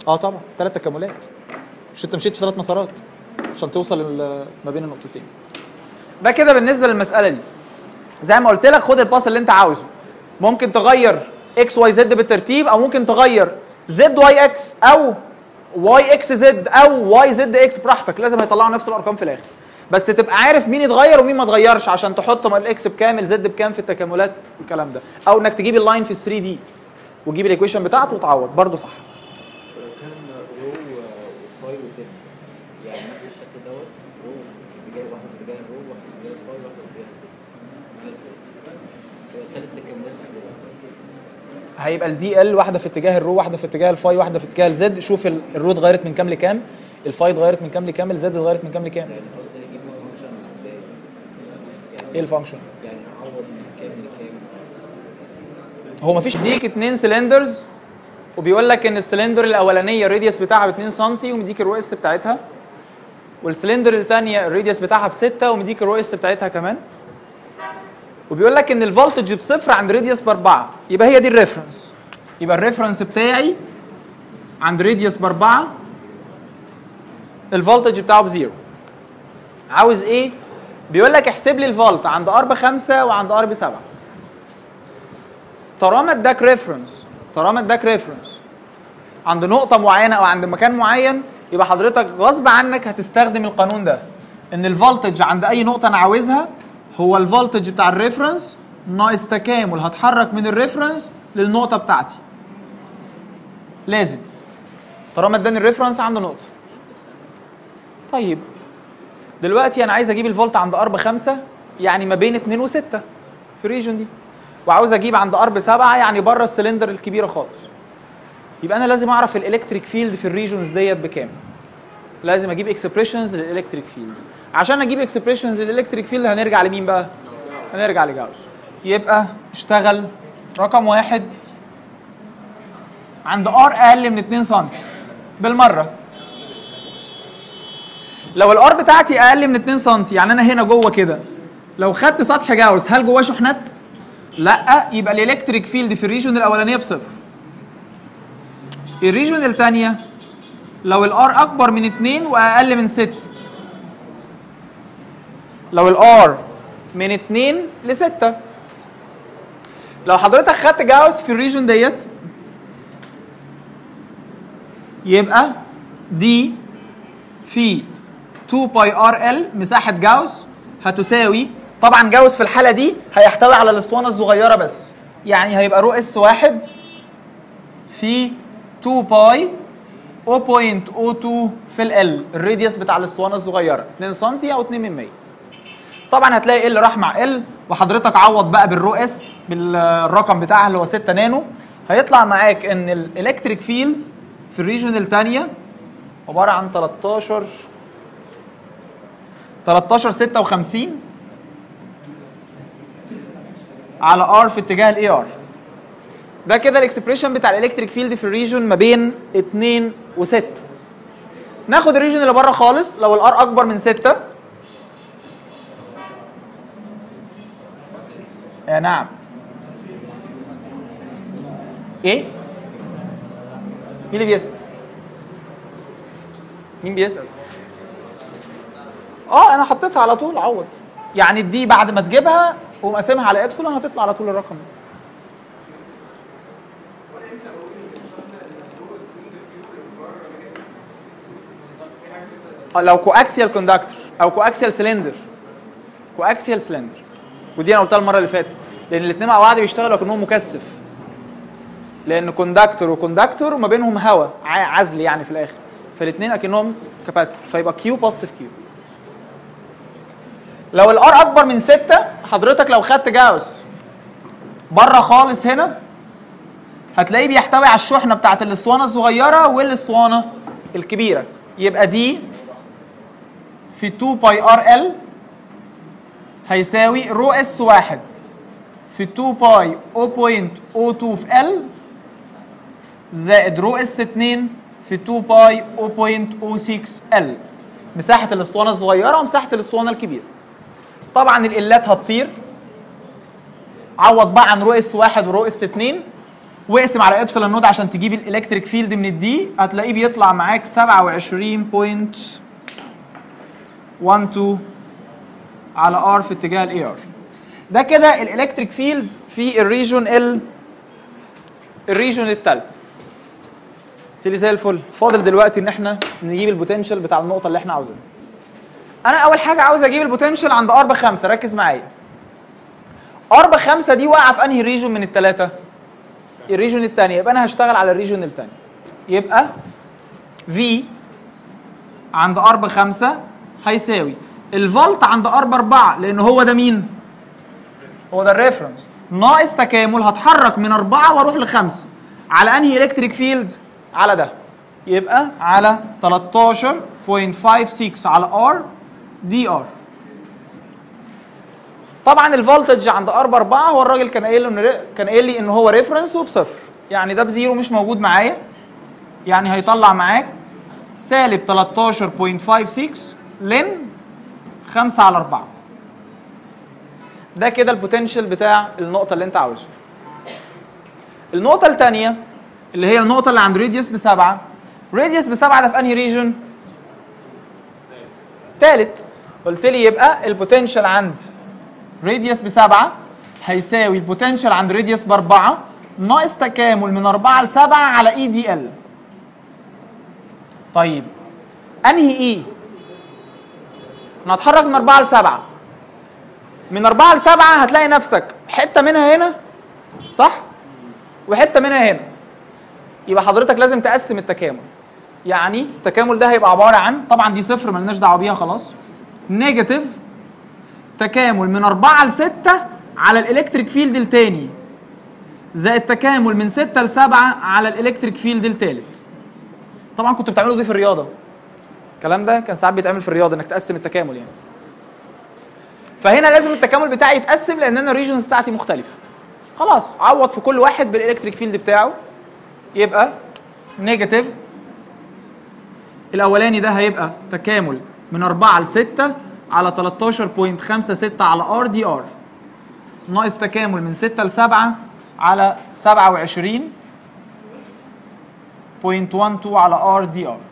اه طبعا ثلاث تكاملات مش انت مشيت في ثلاث مسارات عشان توصل ال- ما بين النقطتين ده كده بالنسبه للمساله دي زي ما قلت لك خد الباص اللي انت عاوزه ممكن تغير اكس واي زد بالترتيب او ممكن تغير زد واي اكس او واي اكس زد او واي زد اكس براحتك لازم هيطلعوا نفس الارقام في الاخر بس تبقى عارف مين اتغير ومين ما اتغيرش عشان تحط ما الاكس بكام الزد بكام في التكاملات والكلام ده او انك تجيب اللاين في 3 دي وتجيب الايكويشن بتاعته وتعوض برضه صح لو كان رو وفاي وزد يعني نفس الشكل دوت رو في اتجاه واحد في اتجاه رو واحد في اتجاه فاي واحد في اتجاه زد كده تلات تكاملات ازاي هيبقى الدي ال واحده في اتجاه الرو واحده في اتجاه الفاي واحده في اتجاه الزد شوف ال- الرو اتغيرت من كام لكام الفاي اتغيرت من كام لكام الزد اتغيرت من كام لكام يعني قصدي اجيب الفانكشن ازاي ايه الفانكشن يعني اعوض من كام لكام هو مفيش ديك اتنين سلندرز وبيقول لك ان السلندر الاولانيه الراديوس بتاعها ب 2 سم ومديك الرو اس بتاعتها والسلندر الثانيه الراديوس بتاعها بستة ومديك الرو اس بتاعتها كمان وبيقول لك ان الفولتج بصفر عند راديوس باربعه يبقى هي دي الريفرنس يبقى الريفرنس بتاعي عند راديوس باربعه الفولتج بتاعه بزيرو عاوز ايه؟ بيقول لك احسب لي الفولت عند ار بخمسه وعند ار بسبعه طالما اداك ريفرنس طالما اداك ريفرنس عند نقطة معينة أو عند مكان معين يبقى حضرتك غصب عنك هتستخدم القانون ده إن الفولتج عند أي نقطة أنا عاوزها هو الفولتج بتاع الريفرنس ناقص تكامل هتحرك من الريفرنس للنقطة بتاعتي لازم طالما اداني الريفرنس عند نقطة طيب دلوقتي أنا عايز أجيب الفولت عند أرب خمسة يعني ما بين 2 و 6 في الريجون دي وعاوز اجيب عند ارب سبعه يعني بره السلندر الكبيره خالص يبقى انا لازم اعرف الالكتريك فيلد في الريجونز ديت بكام لازم اجيب اكسبريشنز للالكتريك فيلد عشان اجيب اكسبريشنز للالكتريك فيلد هنرجع لمين بقى هنرجع لجاوس يبقى اشتغل رقم واحد عند ار اقل من 2 سم بالمره لو الار بتاعتي اقل من 2 سم يعني انا هنا جوه كده لو خدت سطح جاوس هل جواه شحنات لا يبقى الالكتريك فيلد في الريجون الاولانيه بصفر الريجون الثانيه لو الار اكبر من 2 واقل من 6 لو الار من 2 ل 6 لو حضرتك خدت جاوس في الريجون ديت يبقى دي في 2 باي ار ال مساحه جاوس هتساوي طبعا جاوس في الحاله دي هيحتوي على الاسطوانه الصغيره بس يعني هيبقى رو اس واحد في 2 باي 0.02 في ال الراديوس بتاع الاسطوانه الصغيره 2 سم او 2 من 100 طبعا هتلاقي ال راح مع ال وحضرتك عوض بقى بالرو اس بالرقم بتاعها اللي هو 6 نانو هيطلع معاك ان الالكتريك فيلد في الريجون الثانيه عباره عن 13 13 56 على ار في اتجاه الاي ار ده كده الاكسبريشن بتاع الالكتريك فيلد في الريجون ما بين 2 و6 ناخد الريجون اللي بره خالص لو الار اكبر من 6 يا نعم ايه مين اللي بيسال مين بيسال اه انا حطيتها على طول عوض يعني دي بعد ما تجيبها قوم قاسمها على ابسلون هتطلع على طول الرقم ده آه، لو كواكسيال كوندكتور او كواكسيال سلندر كواكسيال سلندر ودي انا قلتها المره اللي فاتت لان الاثنين مع بعض بيشتغلوا كانهم مكثف لان كوندكتور وكوندكتور وما بينهم هواء ع- عزل يعني في الاخر فالاثنين اكنهم كاباسيتور فيبقى كيو بوزيتيف كيو لو الار اكبر من 6 حضرتك لو خدت جاوس بره خالص هنا هتلاقيه بيحتوي على الشحنه بتاعت الاسطوانه الصغيره والاسطوانه الكبيره يبقى دي في 2 باي ار ال هيساوي رو اس واحد في 2 باي 0.02 في ال زائد رو اس 2 في 2 باي 0.06 ال مساحه الاسطوانه الصغيره ومساحه الاسطوانه الكبيره طبعا الالات هتطير عوض بقى عن رو اس واحد ورو اس 2 واقسم على ابسلون نود عشان تجيب الالكتريك فيلد من الدي هتلاقيه بيطلع معاك 27.12 على ار في اتجاه الاي ار ده كده الالكتريك فيلد في الريجون ال الريجون الثالث تلي زي الفل فاضل دلوقتي ان احنا نجيب البوتنشال بتاع النقطه اللي احنا عاوزينها انا اول حاجه عاوز اجيب البوتنشال عند ار بخمسه ركز معايا ار بخمسه دي واقعه في انهي ريجون من الثلاثه الريجون الثانيه يبقى انا هشتغل على الريجون الثانيه يبقى في عند ار بخمسه هيساوي الفولت عند ار باربعه لان هو ده مين؟ هو ده الريفرنس ناقص تكامل هتحرك من أربعة واروح لخمسة على انهي الكتريك فيلد على ده يبقى على 13.56 على ار دي ار طبعا الفولتج عند ار باربعة هو الراجل كان قايل له ان ري- كان قايل لي ان هو ريفرنس وبصفر يعني ده بزيرو مش موجود معايا يعني هيطلع معاك سالب 13.56 لن 5 على 4 ده كده البوتنشال بتاع النقطة اللي انت عاوزها. النقطة الثانية اللي هي النقطة اللي عند راديوس بسبعة راديوس بسبعة ده في انهي ريجون؟ تالت قلت لي يبقى البوتنشال عند راديوس بسبعة هيساوي البوتنشال عند راديوس بأربعة ناقص تكامل من أربعة لسبعة على اي دي ال. طيب انهي اي؟ انا هتحرك من أربعة لسبعة من أربعة لسبعة هتلاقي نفسك حتة منها هنا صح؟ وحتة منها هنا يبقى حضرتك لازم تقسم التكامل يعني التكامل ده هيبقى عبارة عن طبعا دي صفر ملناش دعوة بيها خلاص نيجاتيف تكامل من أربعة لستة على الإلكتريك فيلد التاني زائد تكامل من ستة لسبعة على الإلكتريك فيلد التالت طبعا كنتوا بتعملوا دي في الرياضة الكلام ده كان ساعات بيتعمل في الرياضة انك تقسم التكامل يعني فهنا لازم التكامل بتاعي يتقسم لان انا الريجنز بتاعتي مختلفه خلاص عوض في كل واحد بالالكتريك فيلد بتاعه يبقى نيجاتيف الاولاني ده هيبقى تكامل من 4 ل 6 على 13.56 على ار دي ار ناقص تكامل من 6 ل 7 على 27.12 على ار دي ار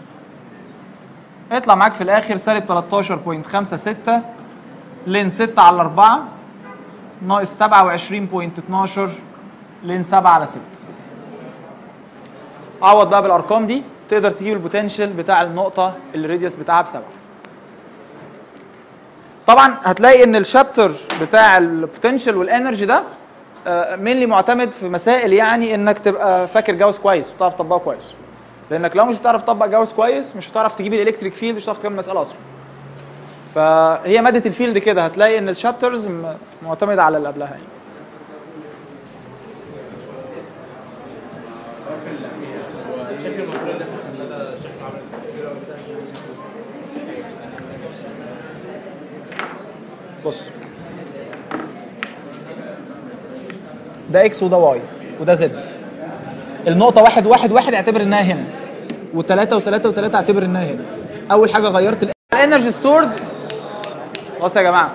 يطلع معاك في الاخر سالب 13.56 لين 6 على 4 ناقص 27.12 لين 7 على 6 عوض بقى بالارقام دي تقدر تجيب البوتنشال بتاع النقطه اللي الراديوس بتاعها بسبعه طبعا هتلاقي ان الشابتر بتاع البوتنشال والانرجي ده مينلي معتمد في مسائل يعني انك تبقى فاكر جاوس كويس وتعرف تطبقه كويس لانك لو مش بتعرف تطبق جاوس كويس مش هتعرف تجيب الالكتريك فيلد مش هتعرف تكمل المساله اصلا فهي ماده الفيلد كده هتلاقي ان الشابترز م- معتمده على اللي قبلها يعني شكل المفروض اللي احنا خدناه ده شكله عامل ازاي؟ بص ده اكس وده واي وده زد النقطة واحد واحد واحد اعتبر انها هنا وتلاتة وتلاتة وتلاتة اعتبر انها هنا أول حاجة غيرت الانرجي ستورد بص يا جماعة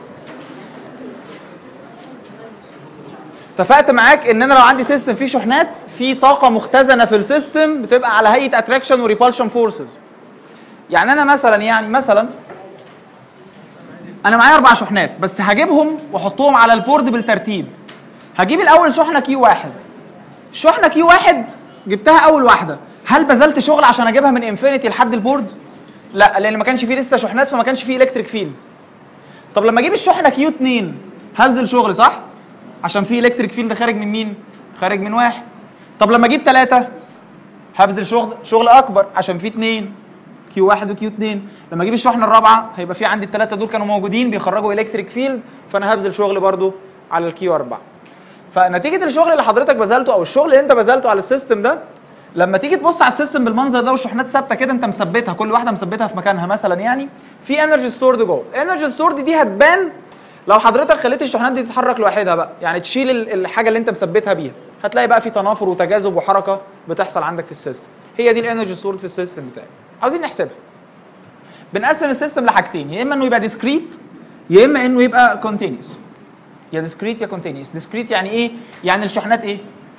اتفقت معاك ان انا لو عندي سيستم فيه شحنات في طاقة مختزنة في السيستم بتبقى على هيئة اتراكشن وريبالشن فورسز يعني انا مثلا يعني مثلا انا معايا اربع شحنات بس هجيبهم واحطهم على البورد بالترتيب هجيب الاول شحنه كيو واحد الشحنه كيو واحد جبتها اول واحده هل بذلت شغل عشان اجيبها من انفينيتي لحد البورد لا لان ما كانش فيه لسه شحنات فما كانش فيه الكتريك فيلد طب لما اجيب الشحنه كيو 2 هبذل شغل صح عشان فيه الكتريك فيلد خارج من مين خارج من واحد طب لما اجيب ثلاثة هبذل شغل شغل اكبر عشان فيه اتنين كيو واحد وكيو 2 لما اجيب الشحنه الرابعه هيبقى في عندي الثلاثه دول كانوا موجودين بيخرجوا الكتريك فيلد فانا هبذل شغل برضو على الكيو 4 فنتيجه الشغل اللي حضرتك بذلته او الشغل اللي انت بذلته على السيستم ده لما تيجي تبص على السيستم بالمنظر ده والشحنات ثابته كده انت مثبتها كل واحده مثبتها في مكانها مثلا يعني في انرجي ستورد جوه الانرجي ستورد دي هتبان لو حضرتك خليت الشحنات دي تتحرك لوحدها بقى يعني تشيل ال- الحاجه اللي انت مثبتها بيها هتلاقي بقى في تنافر وتجاذب وحركه بتحصل عندك في السيستم هي دي الانرجي ستورد في السيستم بتاعي عاوزين نحسبها بنقسم السيستم لحاجتين يا اما انه يبقى ديسكريت يا اما انه يبقى كونتينيوس يا ديسكريت يا كونتينيوس ديسكريت يعني ايه يعني الشحنات ايه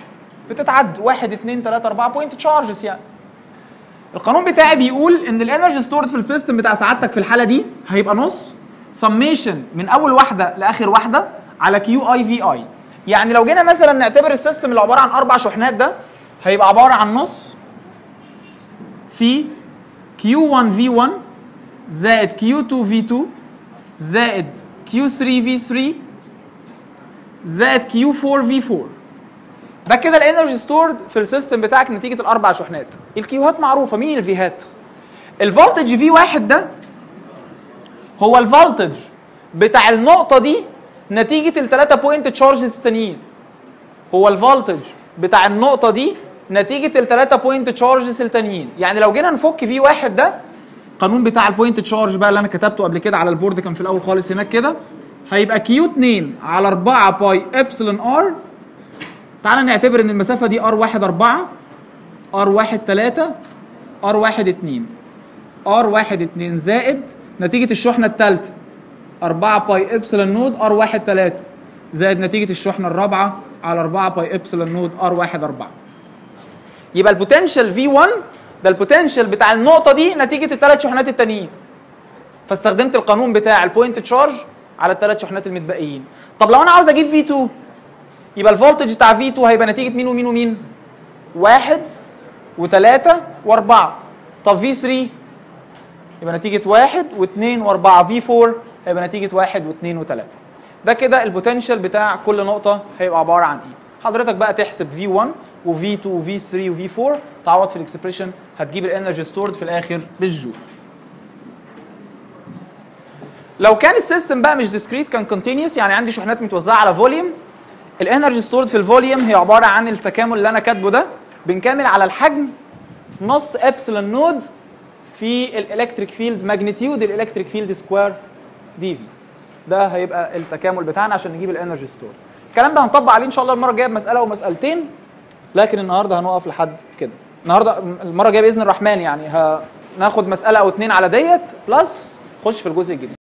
بتتعد 1 2 3 4 بوينت تشارجز يعني القانون بتاعي بيقول ان الانرجي ستورد في السيستم بتاع سعادتك في الحاله دي هيبقى نص سميشن من اول واحده لاخر واحده على كيو اي في اي يعني لو جينا مثلا نعتبر السيستم اللي عباره عن اربع شحنات ده هيبقى عباره عن نص في Q1 V1 زائد Q2 V2 زائد Q3 V3 زائد Q4 V4 ده كده الانرجي ستورد في السيستم بتاعك نتيجه الاربع شحنات الكيوهات معروفه مين الفيهات الفولتج في واحد ده هو الفولتج بتاع النقطه دي نتيجه الثلاثه بوينت تشارجز التانيين هو الفولتج بتاع النقطه دي نتيجه الثلاثه بوينت تشارجز التانيين يعني لو جينا نفك في واحد ده القانون بتاع البوينت تشارج بقى اللي انا كتبته قبل كده على البورد كان في الاول خالص هناك كده هيبقى كيو 2 على 4 باي ابسلون ار تعال نعتبر ان المسافه دي ار 1 4 ار 1 3 ار 1 2 ار 1 2 زائد نتيجه الشحنه الثالثه 4 باي ابسلون نود ار 1 3 زائد نتيجه الشحنه الرابعه على 4 باي ابسلون نود ار 1 4 يبقى البوتنشال في 1 ده البوتنشال بتاع النقطه دي نتيجه الثلاث شحنات التانيين فاستخدمت القانون بتاع البوينت تشارج على الثلاث شحنات المتبقيين طب لو انا عاوز اجيب في 2 يبقى الفولتج بتاع في 2 هيبقى نتيجه مين ومين ومين واحد وثلاثة وأربعة طب في 3 يبقى نتيجة واحد واثنين وأربعة في 4 هيبقى نتيجة واحد واثنين وثلاثة ده كده البوتنشال بتاع كل نقطة هيبقى عبارة عن ايه حضرتك بقى تحسب في 1 وفي 2 وفي 3 وفي 4 تعوض في الاكسبريشن هتجيب الانرجي ستورد في الاخر بالجول لو كان السيستم بقى مش ديسكريت كان كونتينيوس يعني عندي شحنات متوزعه على فوليوم الانرجي ستورد في الفوليوم هي عباره عن التكامل اللي انا كاتبه ده بنكامل على الحجم نص ابسلون نود في الالكتريك فيلد ماجنتيود الالكتريك فيلد سكوير دي في ده هيبقى التكامل بتاعنا عشان نجيب الانرجي ستورد الكلام ده هنطبق عليه ان شاء الله المره الجايه بمساله او مسالتين لكن النهارده هنقف لحد كده النهارده المره الجايه باذن الرحمن يعني هناخد مساله او اتنين على ديت بلس خش في الجزء الجديد